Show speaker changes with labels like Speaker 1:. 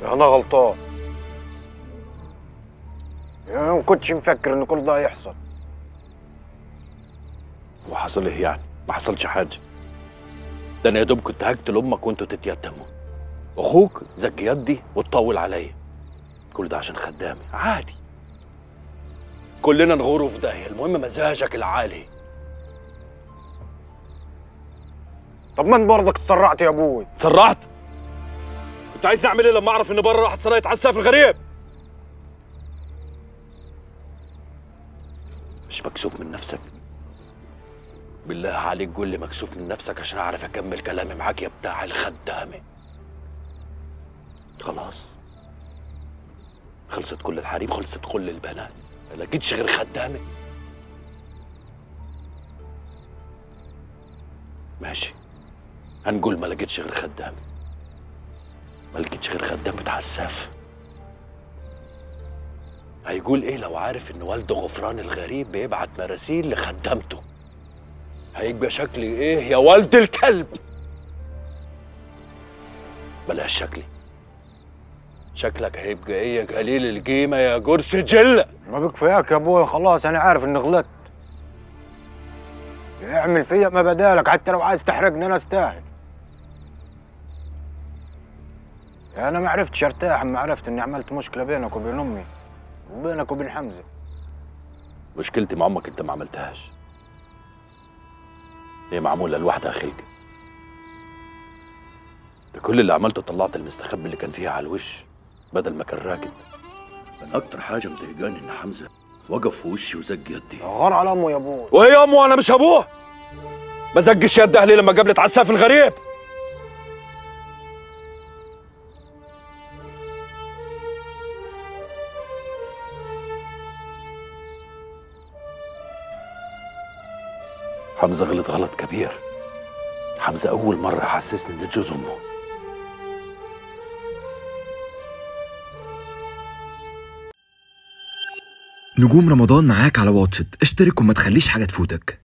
Speaker 1: انا غلطان يعني ما كنتش مفكر ان كل ده هيحصل
Speaker 2: وحصل ايه يعني ما حصلش حاجه ده انا يا دوب كنت هقتل امك وانتوا تتيتموا اخوك زك يدي وتطول عليا كل ده عشان خدامي عادي كلنا نغوره في داهيه المهم مزاجك العالي
Speaker 1: طب ما انت برضك اتسرعت يا ابوي
Speaker 2: تسرعت كنت عايز نعمل ايه لما اعرف ان بره واحد صنايع يتعسى في الغريب مش مكسوف من نفسك بالله عليك قول لي مكسوف من نفسك عشان اعرف اكمل كلامي معاك يا بتاع الخدامه خلاص خلصت كل الحريم خلصت كل البنات ما لقيتش غير خدامه ماشي هنقول ما لقيتش غير خدامه ما لقيتش غير خدامة عساف هيقول ايه لو عارف ان والده غفران الغريب بيبعت مراسيل لخدامته هيبقى شكلي ايه يا والد الكلب بلاش شكلي شكلك هيبقى ايه يا قليل القيمه يا جرس جله
Speaker 1: ما بكفياك يا ابوي خلاص انا عارف اني غلطت اعمل فيا ما بدالك حتى لو عايز تحرقني انا استاهل انا ما عرفتش ارتاح اما عرفت اني عملت مشكله بينك وبين امي وبينك وبين حمزه
Speaker 2: مشكلتي مع امك انت ما عملتهاش هي معموله لوحدها خلق ده كل اللي عملته طلعت المستخبي اللي كان فيها على الوش بدل ما كان راكد انا اكتر حاجه مضايقاني ان حمزه وقف في وشي وزق يدي
Speaker 1: غار على امه يا ابوي
Speaker 2: وهي امه وانا مش ابوه ما زقش يد اهلي لما قابلت عساف الغريب حمزه غلط غلط كبير حمزه اول مره حسسني ان جوز امه
Speaker 3: نجوم رمضان معاك على واتشت اشترك وما تخليش حاجة تفوتك